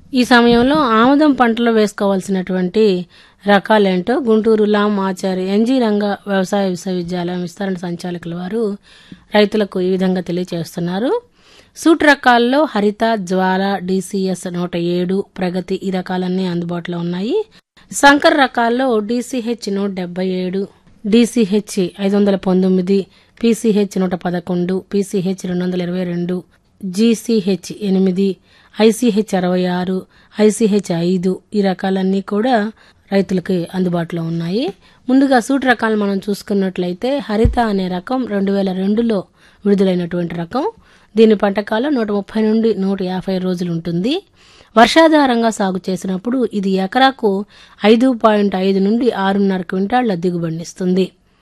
ఈ సమయంలో ఆముదం పంటలో వేసుకోవాల్సినటువంటి రకాలేంటో గుంటూరు లాం ఆచార్య ఎన్జీ రంగ వ్యవసాయ విశ్వవిద్యాలయం విస్తరణ సంచాలకుల వారు రైతులకు ఈ విధంగా తెలియజేస్తున్నారు సూట్ రకాల్లో హరిత జ్వాల డిసిఎస్ నూట ఏడు ప్రగతి ఈ రకాలన్నీ అందుబాటులో ఉన్నాయి సంకర్ రకాల్లో డిసిహెచ్ నూట డెబ్బై ఏడు డిసిహెచ్ ఐదు వందల పంతొమ్మిది పీసీహెచ్ నూట పదకొండు పీసీహెచ్ రెండు వందల ఇరవై రెండు జీసీహెచ్ ఎనిమిది ఐసీహెచ్ అరవై ఆరు ఐసీహెచ్ ఐదు ఈ రకాలన్నీ కూడా రైతులకి అందుబాటులో ఉన్నాయి ముందుగా సూట్ రకాలు మనం చూసుకున్నట్లయితే హరిత అనే రకం రెండు వేల రెండులో విడుదలైనటువంటి రకం దీని పంటకాలం నూట ముప్పై నుండి నూట యాభై రోజులు ఉంటుంది వర్షాధారంగా సాగు చేసినప్పుడు ఇది ఎకరాకు ఐదు పాయింట్ ఐదు నుండి ఆరున్నర క్వింటాళ్ల దిగుబడినిస్తుంది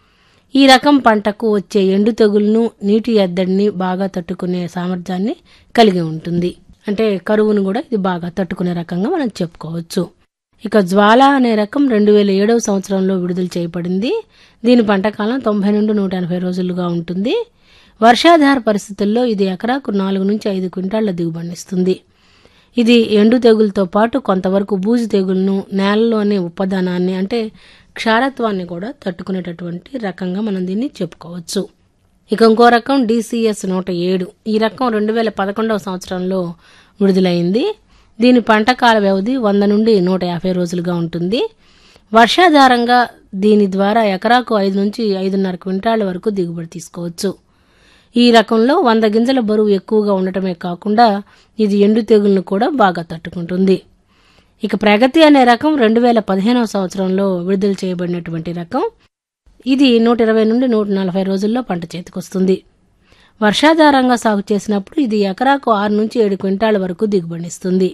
ఈ రకం పంటకు వచ్చే ఎండు తెగులను నీటి ఎద్దడిని బాగా తట్టుకునే సామర్థ్యాన్ని కలిగి ఉంటుంది అంటే కరువును కూడా ఇది బాగా తట్టుకునే రకంగా మనం చెప్పుకోవచ్చు ఇక జ్వాల అనే రకం రెండు వేల ఏడవ సంవత్సరంలో విడుదల చేయబడింది దీని పంటకాలం తొంభై నుండి నూట ఎనభై రోజులుగా ఉంటుంది వర్షాధార పరిస్థితుల్లో ఇది ఎకరాకు నాలుగు నుంచి ఐదు క్వింటాళ్ల దిగుబడినిస్తుంది ఇది ఎండు తెగులతో పాటు కొంతవరకు బూజు తెగులను నేలలోని ఉపదానాన్ని అంటే క్షారత్వాన్ని కూడా తట్టుకునేటటువంటి రకంగా మనం దీన్ని చెప్పుకోవచ్చు ఇక ఇంకో రకం డిసిఎస్ నూట ఏడు ఈ రకం రెండు వేల పదకొండవ సంవత్సరంలో విడుదలైంది దీని పంట కాల వ్యవధి వంద నుండి నూట యాభై రోజులుగా ఉంటుంది వర్షాధారంగా దీని ద్వారా ఎకరాకు ఐదు నుంచి ఐదున్నర క్వింటాళ్ల వరకు దిగుబడి తీసుకోవచ్చు ఈ రకంలో వంద గింజల బరువు ఎక్కువగా ఉండటమే కాకుండా ఇది ఎండు తెగులను కూడా బాగా తట్టుకుంటుంది ఇక ప్రగతి అనే రకం రెండు వేల పదిహేనవ సంవత్సరంలో విడుదల చేయబడినటువంటి రకం ఇది నూట ఇరవై నుండి నూట నలభై రోజుల్లో పంట చేతికొస్తుంది వర్షాధారంగా సాగు చేసినప్పుడు ఇది ఎకరాకు ఆరు నుంచి ఏడు క్వింటాల వరకు దిగుబడినిస్తుంది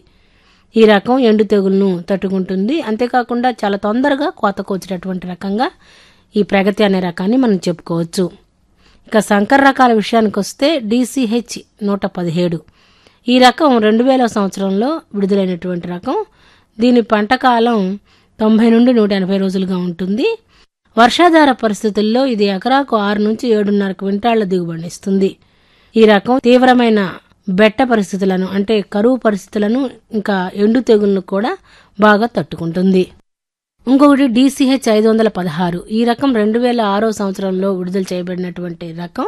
ఈ రకం ఎండు తెగులను తట్టుకుంటుంది అంతేకాకుండా చాలా తొందరగా కోతకొచ్చేటటువంటి రకంగా ఈ ప్రగతి అనే రకాన్ని మనం చెప్పుకోవచ్చు ఇక సంకర రకాల విషయానికి వస్తే డిసిహెచ్ నూట పదిహేడు ఈ రకం రెండు వేల సంవత్సరంలో విడుదలైనటువంటి రకం దీని పంట కాలం తొంభై నుండి నూట ఎనభై రోజులుగా ఉంటుంది వర్షాధార పరిస్థితుల్లో ఇది ఎకరాకు ఆరు నుంచి ఏడున్నర క్వింటాళ్ల దిగుబడినిస్తుంది ఈ రకం తీవ్రమైన బెట్ట పరిస్థితులను అంటే కరువు పరిస్థితులను ఇంకా ఎండు తెగులను కూడా బాగా తట్టుకుంటుంది ఇంకొకటి డిసిహెచ్ ఐదు వందల పదహారు ఈ రకం రెండు వేల ఆరో సంవత్సరంలో విడుదల చేయబడినటువంటి రకం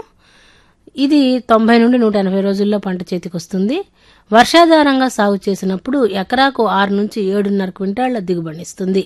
ఇది తొంభై నుండి నూట ఎనభై రోజుల్లో పంట చేతికొస్తుంది వర్షాధారంగా సాగు చేసినప్పుడు ఎకరాకు ఆరు నుంచి ఏడున్నర క్వింటాళ్ల దిగుబడినిస్తుంది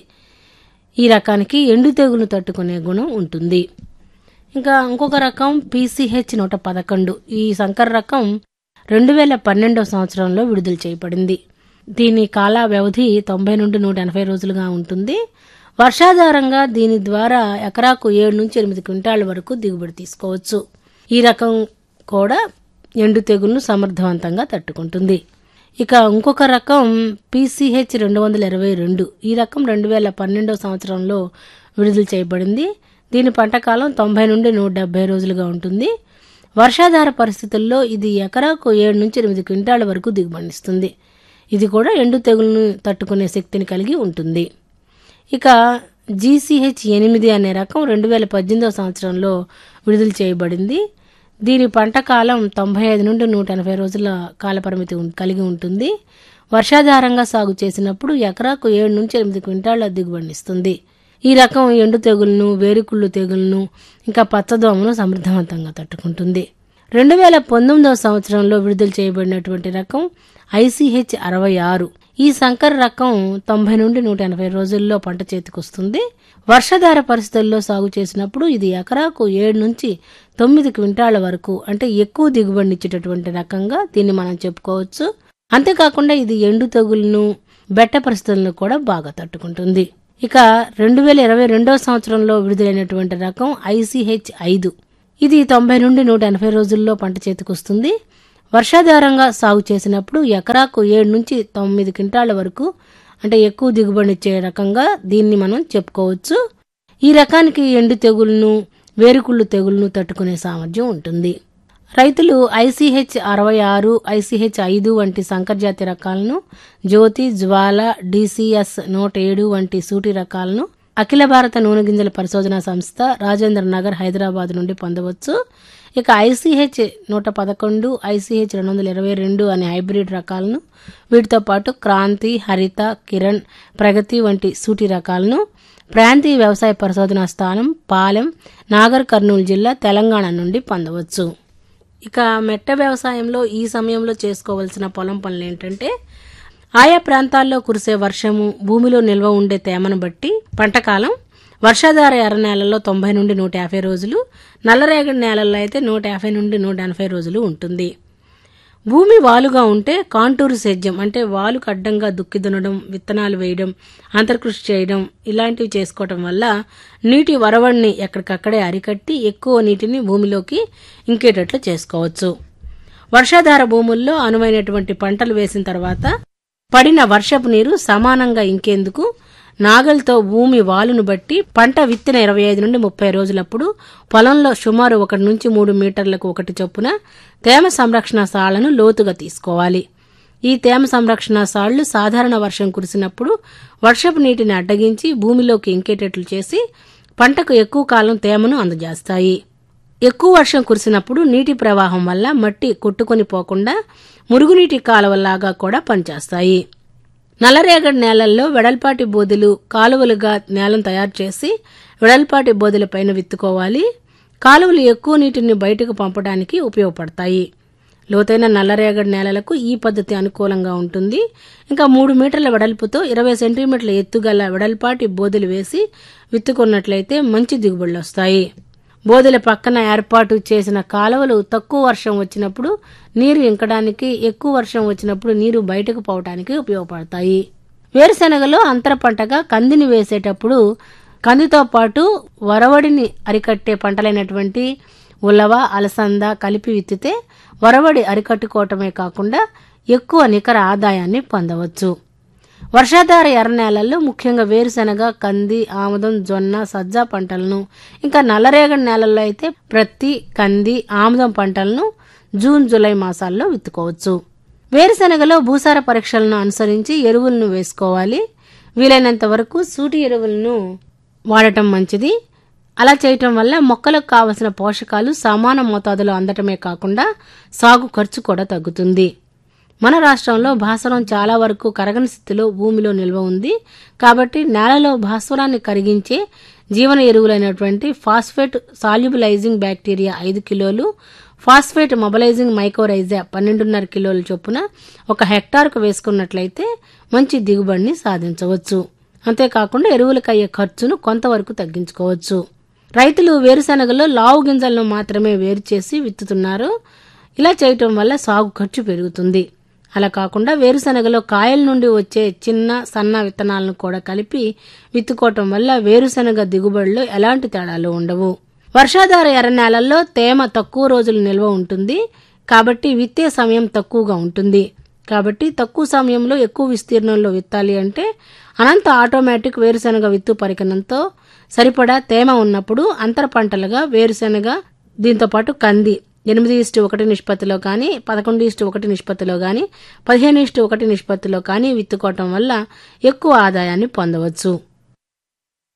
ఈ రకానికి ఎండు తెగులు తట్టుకునే గుణం ఉంటుంది ఇంకా ఇంకొక రకం పీసీహెచ్ నూట పదకొండు ఈ సంకర రకం రెండు వేల పన్నెండవ సంవత్సరంలో విడుదల చేయబడింది దీని కాల వ్యవధి తొంభై నుండి నూట ఎనభై రోజులుగా ఉంటుంది వర్షాధారంగా దీని ద్వారా ఎకరాకు ఏడు నుంచి ఎనిమిది క్వింటాళ్ల వరకు దిగుబడి తీసుకోవచ్చు ఈ రకం కూడా ఎండు తెగులను సమర్థవంతంగా తట్టుకుంటుంది ఇక ఇంకొక రకం పీసీహెచ్ రెండు వందల ఇరవై రెండు ఈ రకం రెండు వేల పన్నెండవ సంవత్సరంలో విడుదల చేయబడింది దీని పంట కాలం తొంభై నుండి నూట డెబ్బై రోజులుగా ఉంటుంది వర్షాధార పరిస్థితుల్లో ఇది ఎకరాకు ఏడు నుంచి ఎనిమిది క్వింటాళ్ల వరకు దిగుబడినిస్తుంది ఇది కూడా ఎండు తెగులను తట్టుకునే శక్తిని కలిగి ఉంటుంది ఇక జీసీహెచ్ ఎనిమిది అనే రకం రెండు వేల పద్దెనిమిదవ సంవత్సరంలో విడుదల చేయబడింది దీని పంట కాలం తొంభై ఐదు నుండి నూట ఎనభై రోజుల కాలపరిమితి ఉం- కలిగి ఉంటుంది వర్షాధారంగా సాగు చేసినప్పుడు ఎకరాకు ఏడు నుంచి ఎనిమిది క్వింటాళ్ల దిగుబడినిస్తుంది ఈ రకం ఎండు తెగులను వేరుకుళ్ళు తెగులను ఇంకా పచ్చదోమను సమర్థవంతంగా తట్టుకుంటుంది రెండు వేల పంతొమ్మిదవ సంవత్సరంలో విడుదల చేయబడినటువంటి రకం ఐసీహెచ్ అరవై ఆరు ఈ సంకర రకం తొంభై నుండి నూట ఎనభై రోజుల్లో పంట చేతికొస్తుంది వర్షాధార పరిస్థితుల్లో సాగు చేసినప్పుడు ఇది ఎకరాకు ఏడు నుంచి తొమ్మిది క్వింటాళ్ల వరకు అంటే ఎక్కువ దిగుబడినిచ్చేటటువంటి రకంగా దీన్ని మనం చెప్పుకోవచ్చు అంతేకాకుండా ఇది ఎండు తెగులను బెట్ట పరిస్థితులను కూడా బాగా తట్టుకుంటుంది ఇక రెండు వేల ఇరవై రెండవ సంవత్సరంలో విడుదలైనటువంటి రకం ఐసీహెచ్ ఐదు ఇది తొంభై నుండి నూట ఎనభై రోజుల్లో పంట చేతికొస్తుంది వర్షాధారంగా సాగు చేసినప్పుడు ఎకరాకు ఏడు నుంచి తొమ్మిది క్వింటాళ్ల వరకు అంటే ఎక్కువ దిగుబడినిచ్చే రకంగా దీన్ని మనం చెప్పుకోవచ్చు ఈ రకానికి ఎండు తెగులను వేరుకుళ్ళు తెగులను తట్టుకునే సామర్థ్యం ఉంటుంది రైతులు ఐసీహెచ్ అరవై ఆరు ఐసీహెచ్ ఐదు వంటి సంకరజాతి రకాలను జ్యోతి జ్వాల డిసిఎస్ నూట ఏడు వంటి సూటి రకాలను అఖిల భారత నూనె గింజల పరిశోధనా సంస్థ రాజేంద్ర నగర్ హైదరాబాద్ నుండి పొందవచ్చు ఇక ఐసీహెచ్ నూట పదకొండు ఐసీహెచ్ రెండు వందల ఇరవై రెండు అనే హైబ్రిడ్ రకాలను వీటితో పాటు క్రాంతి హరిత కిరణ్ ప్రగతి వంటి సూటి రకాలను ప్రాంతీయ వ్యవసాయ పరిశోధనా స్థానం పాలెం నాగర్ కర్నూలు జిల్లా తెలంగాణ నుండి పొందవచ్చు ఇక మెట్ట వ్యవసాయంలో ఈ సమయంలో చేసుకోవాల్సిన పొలం పనులు ఏంటంటే ఆయా ప్రాంతాల్లో కురిసే వర్షము భూమిలో నిల్వ ఉండే తేమను బట్టి పంటకాలం వర్షాధార ఎర్ర నేలల్లో తొంభై నుండి నూట యాభై రోజులు నల్లరేగడి నేలల్లో అయితే నూట యాభై నుండి నూట ఎనభై రోజులు ఉంటుంది భూమి వాలుగా ఉంటే కాంటూరు సేద్యం అంటే వాలుకు అడ్డంగా దుక్కి దున్నడం విత్తనాలు వేయడం అంతర్కృషి చేయడం ఇలాంటివి చేసుకోవటం వల్ల నీటి వరవడిని ఎక్కడికక్కడే అరికట్టి ఎక్కువ నీటిని భూమిలోకి ఇంకేటట్లు చేసుకోవచ్చు వర్షాధార భూముల్లో అనువైనటువంటి పంటలు వేసిన తర్వాత పడిన వర్షపు నీరు సమానంగా ఇంకేందుకు నాగలితో భూమి వాలును బట్టి పంట విత్తిన ఇరవై ఐదు నుండి ముప్పై రోజులప్పుడు పొలంలో సుమారు ఒకటి నుంచి మూడు మీటర్లకు ఒకటి చొప్పున తేమ సంరక్షణ సాళ్లను లోతుగా తీసుకోవాలి ఈ తేమ సంరక్షణ సాళ్లు సాధారణ వర్షం కురిసినప్పుడు వర్షపు నీటిని అడ్డగించి భూమిలోకి ఇంకేటట్లు చేసి పంటకు ఎక్కువ కాలం తేమను అందజేస్తాయి ఎక్కువ వర్షం కురిసినప్పుడు నీటి ప్రవాహం వల్ల మట్టి కొట్టుకొని పోకుండా మురుగునీటి కాలువలాగా కూడా పనిచేస్తాయి నల్లరేగడి నేలల్లో వెడల్పాటి బోదెలు కాలువలుగా నేలను తయారు చేసి వెడల్పాటి బోదెల పైన విత్తుకోవాలి కాలువలు ఎక్కువ నీటిని బయటకు పంపడానికి ఉపయోగపడతాయి లోతైన నల్లరేగడి నేలలకు ఈ పద్ధతి అనుకూలంగా ఉంటుంది ఇంకా మూడు మీటర్ల వెడల్పుతో ఇరవై సెంటీమీటర్ల ఎత్తుగల వెడల్పాటి బోదెలు వేసి విత్తుకున్నట్లయితే మంచి దిగుబడులు వస్తాయి బోదెల పక్కన ఏర్పాటు చేసిన కాలువలు తక్కువ వర్షం వచ్చినప్పుడు నీరు ఇంకడానికి ఎక్కువ వర్షం వచ్చినప్పుడు నీరు బయటకు పోవటానికి ఉపయోగపడతాయి వేరుశెనగలో అంతర పంటగా కందిని వేసేటప్పుడు కందితో పాటు వరవడిని అరికట్టే పంటలైనటువంటి ఉలవ అలసంద కలిపి విత్తితే వరవడి అరికట్టుకోవటమే కాకుండా ఎక్కువ నికర ఆదాయాన్ని పొందవచ్చు వర్షాధార ఎర్ర నేలల్లో ముఖ్యంగా వేరుశెనగ కంది ఆముదం జొన్న సజ్జ పంటలను ఇంకా నల్లరేగడి నేలల్లో అయితే ప్రత్తి కంది ఆముదం పంటలను జూన్ జూలై మాసాల్లో విత్తుకోవచ్చు వేరుశెనగలో భూసార పరీక్షలను అనుసరించి ఎరువులను వేసుకోవాలి వీలైనంత వరకు సూటి ఎరువులను వాడటం మంచిది అలా చేయటం వల్ల మొక్కలకు కావలసిన పోషకాలు సమాన మోతాదులో అందటమే కాకుండా సాగు ఖర్చు కూడా తగ్గుతుంది మన రాష్ట్రంలో భాస్వరం చాలా వరకు కరగని స్థితిలో భూమిలో నిల్వ ఉంది కాబట్టి నేలలో భాస్వరాన్ని కరిగించే జీవన ఎరువులైనటువంటి ఫాస్ఫేట్ సాల్యుబిలైజింగ్ బ్యాక్టీరియా ఐదు కిలోలు ఫాస్ఫేట్ మొబలైజింగ్ మైకోరైజా పన్నెండున్నర కిలోల చొప్పున ఒక హెక్టార్కు వేసుకున్నట్లయితే మంచి దిగుబడిని సాధించవచ్చు అంతేకాకుండా ఎరువులకు అయ్యే ఖర్చును కొంతవరకు తగ్గించుకోవచ్చు రైతులు వేరుశెనగలో లావు గింజలను మాత్రమే వేరు చేసి విత్తుతున్నారు ఇలా చేయటం వల్ల సాగు ఖర్చు పెరుగుతుంది అలా కాకుండా వేరుశెనగలో కాయల నుండి వచ్చే చిన్న సన్న విత్తనాలను కూడా కలిపి విత్తుకోవటం వల్ల వేరుశెనగ దిగుబడిలో ఎలాంటి తేడాలు ఉండవు వర్షాధార ఎర్ర నేలల్లో తేమ తక్కువ రోజులు నిల్వ ఉంటుంది కాబట్టి విత్తే సమయం తక్కువగా ఉంటుంది కాబట్టి తక్కువ సమయంలో ఎక్కువ విస్తీర్ణంలో విత్తాలి అంటే అనంత ఆటోమేటిక్ వేరుశెనగ విత్తు పరికరంతో సరిపడా తేమ ఉన్నప్పుడు అంతర పంటలుగా వేరుశెనగ దీంతో పాటు కంది ఎనిమిది ఇష్టు ఒకటి నిష్పత్తిలో కానీ పదకొండు ఇష్టు ఒకటి నిష్పత్తిలో కానీ పదిహేను ఇష్టు ఒకటి నిష్పత్తిలో కానీ విత్తుకోవటం వల్ల ఎక్కువ ఆదాయాన్ని పొందవచ్చు